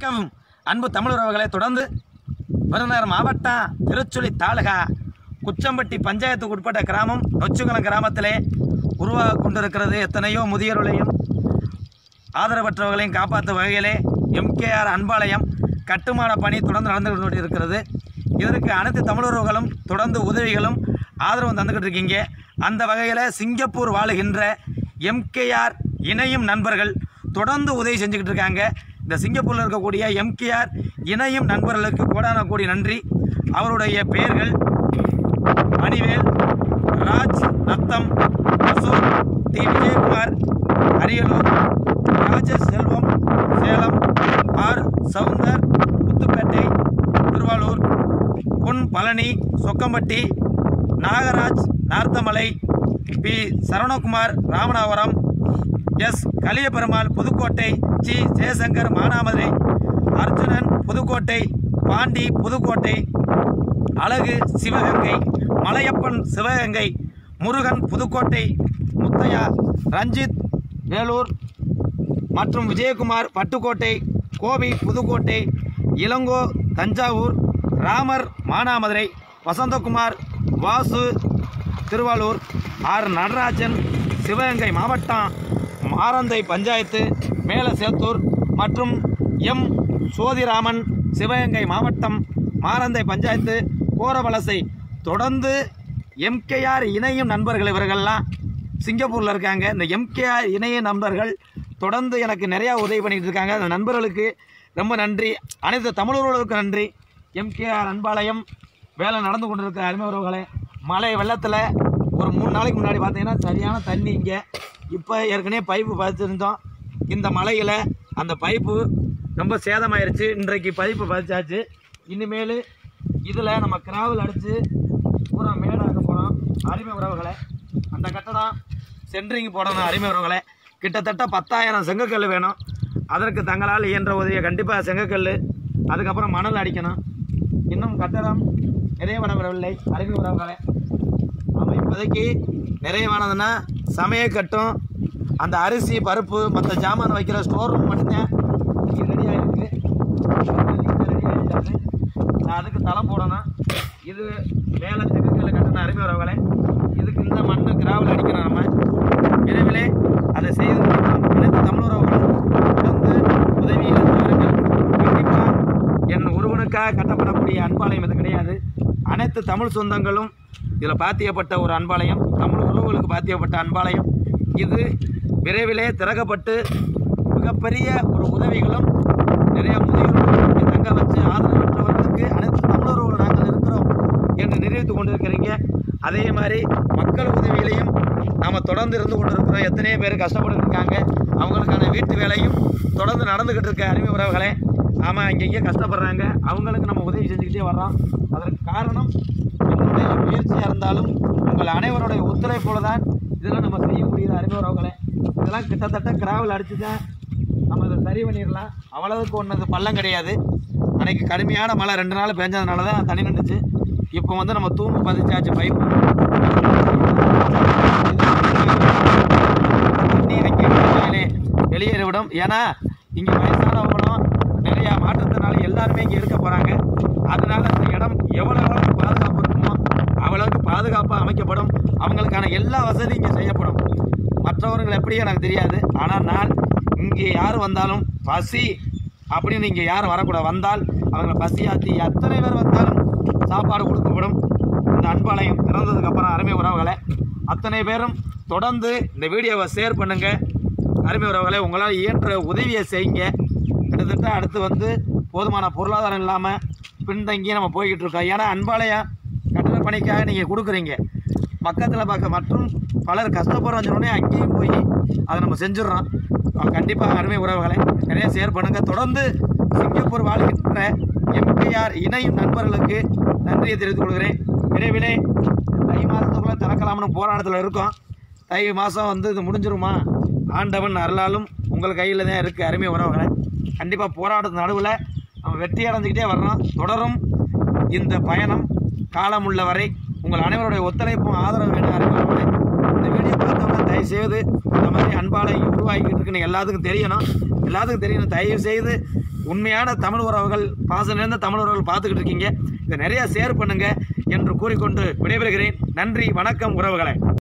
வணக்கம் அன்பு தமிழ் உறவுகளை தொடர்ந்து விருதுநகர் மாவட்டம் திருச்சுழி தாலுகா குச்சம்பட்டி பஞ்சாயத்துக்கு உட்பட்ட கிராமம் நொச்சுகுளம் கிராமத்திலே உருவாக கொண்டிருக்கிறது எத்தனையோ முதியோர்களையும் ஆதரவற்றவர்களையும் காப்பாற்றும் வகையிலே எம்கேஆர் அன்பாலயம் கட்டுமான பணி தொடர்ந்து நடந்து கொண்டு இருக்கிறது இதற்கு அனைத்து தமிழர்களும் தொடர்ந்து உதவிகளும் ஆதரவும் தந்துக்கிட்டு இருக்கீங்க அந்த வகையில் சிங்கப்பூர் வாழுகின்ற எம்கேஆர் இணையும் நண்பர்கள் தொடர்ந்து உதவி செஞ்சுக்கிட்டு இருக்காங்க இந்த சிங்கப்பூரில் இருக்கக்கூடிய எம்கேஆர் இணையும் நண்பர்களுக்கு கோடான கோடி நன்றி அவருடைய பெயர்கள் Manivel Raj Natham Ashok T Vijayakumar Ariyalur Rajesh Selvam Salem R Soundar Muthupettai Thiruvarur Pon Palani Chokkampatti Nagaraj Narthamalai P Saravanakumar Ramanathapuram S Kaliyaperumal Pudukkottai G Jayashankar Manamadurai Arjunan Pudukkottai Pandi Pudukkottai Azhagu Sivagangai Malayappan Sivaganga Murugan Pudukkottai Muthiah Ranjith Vellore மற்றும் விஜயகுமார் பட்டுக்கோட்டை கோபி புதுக்கோட்டை இளங்கோ தஞ்சாவூர் ராமர் மானாமதுரை வசந்தகுமார் வாசு திருவாரூர் ஆர் நடராஜன் சிவகங்கை மாவட்டம் மாரந்தை பஞ்சாயத்து மேலசேத்தூர் மற்றும் எம் சோதிராமன் சிவகங்கை மாவட்டம் மாரந்தை பஞ்சாயத்து கோரவலசை தொடர்ந்து எம்கேஆர் இணையும் நண்பர்கள் இவர்கள்லாம் சிங்கப்பூரில் இருக்காங்க இந்த எம்கேஆர் இணைய நண்பர்கள் தொடர்ந்து எனக்கு நிறையா உதவி பண்ணிட்டு இருக்காங்க அந்த நண்பர்களுக்கு ரொம்ப நன்றி அனைத்து தமிழர்களுக்கும் நன்றி எம்கேஆர் அன்பாலயம் வேலை நடந்து கொண்டிருக்க அருமை உறவுகளே மழை வெள்ளத்தில் ஒரு மூணு நாளைக்கு முன்னாடி பார்த்தீங்கன்னா சரியான தண்ணி இங்கே இப்போ ஏற்கனவே பைப்பு பதிச்சிருந்தோம் இந்த மழையில் அந்த பைப்பு ரொம்ப சேதமாயிருச்சு இன்றைக்கு பைப்பு பதிச்சாச்சு இனிமேல் இதில் நம்ம கிராவல் அடித்து பூரா மேடாக்க போகிறோம் அருமை உறவுகளை அந்த கட்டடம் சென்ட்ரிங் போடணும் அருமை உறவுகளை கிட்டத்தட்ட பத்தாயிரம் செங்கக்கல் வேணும் அதற்கு தங்களால் இயன்ற உதவியை கண்டிப்பாக செங்கக்கல் அதுக்கப்புறம் மணல் அடிக்கணும் இன்னும் கட்டடம் நிறைவடவில்லை அருமை உறவுகளை ஆமாம் இப்போதைக்கு நிறைவானதுன்னா சமைய கட்டும் அந்த அரிசி பருப்பு மற்ற ஜாமான் வைக்கிற ஸ்டோர் ரூம் மட்டும்தான் இங்கே ரெடியாக இருக்குது ரெடி ஆகிட்டாரு நான் அதுக்கு தளம் போடணும் இது மேலே செங்கக்கல் கட்டின அருமை உறவுகளை இதுக்கு இந்த மண்ணு கிராவல் அடிக்கணும் நம்ம விரைவிலே அதை செய்து முடிப்போம். அனைத்து தமிழ் உறவுகளும் வந்து உதவியில் தாருங்கள் கண்டிப்பாக என் ஒருவனுக்காக கட்டப்படக்கூடிய அன்பாலயம் இது கிடையாது அனைத்து தமிழ் சொந்தங்களும் இதில் பாத்தியப்பட்ட ஒரு அன்பாலயம் தமிழ் உறவுகளுக்கு பாத்தியப்பட்ட அன்பாலயம் இது விரைவிலே திறக்கப்பட்டு மிகப்பெரிய ஒரு உதவிகளும் நிறைய முதியோர்களும் இங்கே தங்க வச்சு ஆதரவற்றவர்களுக்கு அனைத்து தமிழர்களும் நாங்கள் இருக்கிறோம் என்று நிரூபித்து கொண்டிருக்கிறீங்க அதே மாதிரி மக்கள் உதவியிலையும் நாம் தொடர்ந்து இருந்து கொண்டிருக்கிறோம் எத்தனையோ பேர் கஷ்டப்பட்டு இருக்காங்க அவங்களுக்கான வீட்டு வேலையும் தொடர்ந்து நடந்துக்கிட்டு இருக்க அறிவு உறவுகளே ஆமாம் இங்கங்கே கஷ்டப்படுறாங்க அவங்களுக்கு நம்ம உதவி செஞ்சுக்கிட்டே வர்றோம் அதற்கு காரணம் என்னுடைய முயற்சியாக இருந்தாலும் உங்கள் அனைவருடைய ஒத்துழைப்போடு தான் இதெல்லாம் நம்ம செய்யக்கூடியது அறிவு உறவுகளே இதெல்லாம் கிட்டத்தட்ட கிராவல் அடிச்சு தான் நம்ம இதை சரி பண்ணிடலாம் அவ்வளவுக்கு ஒன்று பள்ளம் கிடையாது அன்னைக்கு கடுமையான மழை ரெண்டு நாள் பெஞ்சதுனால தான் தண்ணி நின்றுச்சு இப்போ வந்து நம்ம தூம்பு பதிச்சாச்சு பைப்பு தண்ணி அங்கே வெளியே வெளியேறிவிடும் ஏன்னா இங்கே வயசானவங்களும் நிறையா மாற்றுத்திறனாளி எல்லாருமே இங்கே இருக்க போகிறாங்க அதனால இந்த இடம் எவ்வளோ எவ்வளோ பாதுகாப்பு இருக்குமோ அவ்வளவுக்கு பாதுகாப்பாக அமைக்கப்படும் அவங்களுக்கான எல்லா வசதியும் இங்கே செய்யப்படும் மற்றவர்கள் எப்படி எனக்கு தெரியாது ஆனால் நான் இங்கே யார் வந்தாலும் பசி அப்படின்னு இங்கே யாரும் வரக்கூடாது வந்தால் அவங்களை பசியாத்தி எத்தனை பேர் வந்தாலும் சாப்பாடு கொடுக்கப்படும் இந்த அன்பாலயம் திறந்ததுக்கப்புறம் அருமை உறவுகளை அத்தனை பேரும் தொடர்ந்து இந்த வீடியோவை ஷேர் பண்ணுங்க அருமை உறவுகளை உங்களால் இயன்ற உதவியை செய்யுங்க கிட்டத்தட்ட அடுத்து வந்து போதுமான பொருளாதாரம் இல்லாமல் பின்தங்கி நம்ம போய்கிட்டு இருக்கோம் ஏன்னா அன்பாலயம் கட்டட பணிக்காக நீங்கள் கொடுக்குறீங்க பக்கத்தில் பார்க்க மற்றும் பலர் கஷ்டப்படுறோம் சொன்னோடனே அங்கேயும் போய் அதை நம்ம செஞ்சிடுறோம் கண்டிப்பாக அருமை உறவுகளை நிறைய ஷேர் பண்ணுங்கள் தொடர்ந்து சிங்கப்பூர் வாழ்கின்ற எம்கேஆர் இணையும் நண்பர்களுக்கு நன்றியை தெரிவித்துக் கொள்கிறேன் விரைவிலே தை மாதத்துக்குள்ளே திறக்கலாம்னு போராட்டத்தில் இருக்கோம் தை மாதம் வந்து இது முடிஞ்சிருமா ஆண்டவன் அருளாலும் உங்கள் கையில் தான் இருக்குது அருமை உறவுகளை கண்டிப்பாக போராட்டத்து நடுவில் நம்ம வெற்றி அடைஞ்சிக்கிட்டே வர்றோம் தொடரும் இந்த பயணம் காலம் உள்ள வரை உங்கள் அனைவருடைய ஒத்துழைப்பும் ஆதரவு வேணும் அறிமுகங்களே இந்த வீடியோ பார்த்தவங்க தயவு செய்து இந்த மாதிரி அன்பாலை உருவாக்கிட்டு இருக்குன்னு எல்லாத்துக்கும் தெரியணும் எல்லாத்துக்கும் தெரியணும் தயவு செய்து உண்மையான தமிழ் உறவுகள் பாசம் நிறைந்த தமிழ் உறவுகள் பார்த்துக்கிட்டு இருக்கீங்க இதை நிறைய ஷேர் பண்ணுங்க என்று கூறிக்கொண்டு விடைபெறுகிறேன் நன்றி வணக்கம் உறவுகளை